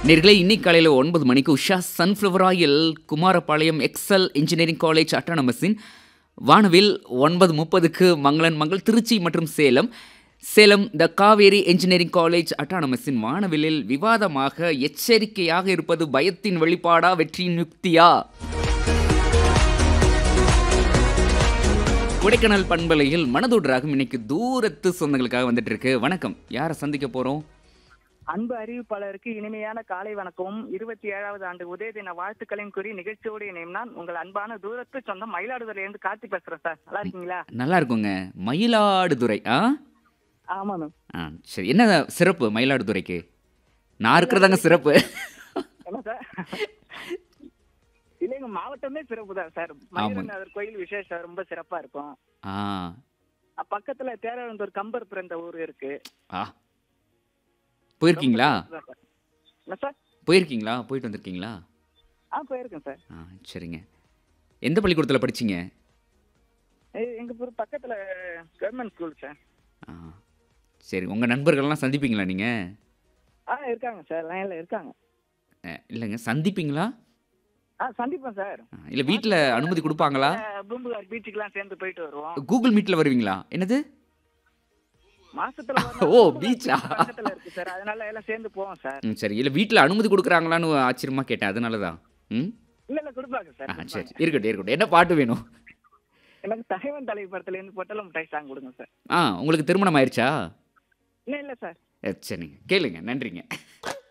நேர்களே இன்னைக்கு காலையில் ஒன்பது மணிக்கு Usha sunflower oil Kumarapalayam Excel engineering college அட்டானமஸின் வானவில் ஒன்பது முப்பதுக்கு மங்களன் மங்கள் திருச்சி மற்றும் Salem Salem the Kaveri engineering college அட்டானமஸின் வானவிலில் விவாதமாக எச்சரிக்கையாக இருப்பது பயத்தின் வெளிப்பாடா வெற்றியின் யுக்தியா கொடைக்கானல் பண்பலையில் மனதோடு இன்னைக்கு தூரத்து சொந்தங்களுக்காக வந்துட்டு இருக்கு வணக்கம் யாரை சந்திக்க போறோம் அன்பு அறிவிப்பாளருக்கு இனிமையான காலை வணக்கமும் இருபத்தி ஏழாவது ஆண்டு உதய தின வாழ்த்துக்களையும் கூறி நிகழ்ச்சியோடு இணையும் நான் உங்கள் அன்பான தூரத்து சொந்தம் மயிலாடுதுறையில இருந்து கார்த்தி பேசுறேன் சார் நல்லா இருக்கீங்களா நல்லா இருக்குங்க மயிலாடுதுறை ஆ ஆமா மேம் ஆ சரி என்ன சிறப்பு மயிலாடுதுறைக்கு நான் இருக்கிறதாங்க சிறப்பு என்ன சார் இல்லைங்க மாவட்டமே சிறப்பு தான் சார் மயிலநாதர் கோயில் விசேஷம் ரொம்ப சிறப்பா இருக்கும் ஆ அஹ் பக்கத்துல தேரழந்தூர் கம்பர் பிறந்த ஊர் இருக்கு ஆ போயிருக்கீங்களா என்ன சார் போயிருக்கீங்களா போயிட்டு வந்திருக்கீங்களா ஆ போயிருக்கேன் சார் ஆ சரிங்க எந்த பள்ளிக்கூடத்தில் படிச்சீங்க எ- எங்க ஊர் பக்கத்துல கவர்மெண்ட் ஸ்கூல் சார் ஆ சரி உங்கள் நண்பர்கள்லாம் சந்திப்பீங்களா நீங்கள் ஆ இருக்காங்க சார் லைன்ல இருக்காங்க இல்லைங்க சந்திப்பீங்களா ஆ சந்திப்போம் சார் இல்லை வீட்டில் அனுமதி கொடுப்பாங்களா அஹ் பூம்புகார் பீச்சுக்கெல்லாம் சேர்ந்து போயிட்டு வருவோம் கூகுள் மீட்டில் வருவீங்களா என்னது மாசத்துல ஒரு நாள் ஓ, பூம்புகார் பீச்சா? beach பக்கத்துல இருக்கு சார் அதனால எல்லாம் சேர்ந்து போவோம் சார் ம் சரி இல்லை வீட்டில் அனுமதி கொடுக்குறாங்களான்னு ஆச்சரியமாக கேட்டேன் அதனால தான் ம் இல்ல இல்ல கொடுப்பாங்க சார் ஆ சரி கொடுப்பாங்க. இருக்கட்டும் இருக்கட்டும் என்ன பாட்டு வேணும் எனக்கு தலைவன் தலை படத்துல இருந்து பொட்டலம் மிட்டாய் சாங் கொடுங்க சார் ஆ உங்களுக்கு திருமணம் ஆயிடுச்சா இல்ல இல்ல சார் அஹ், சரிங்க கேளுங்க நன்றிங்க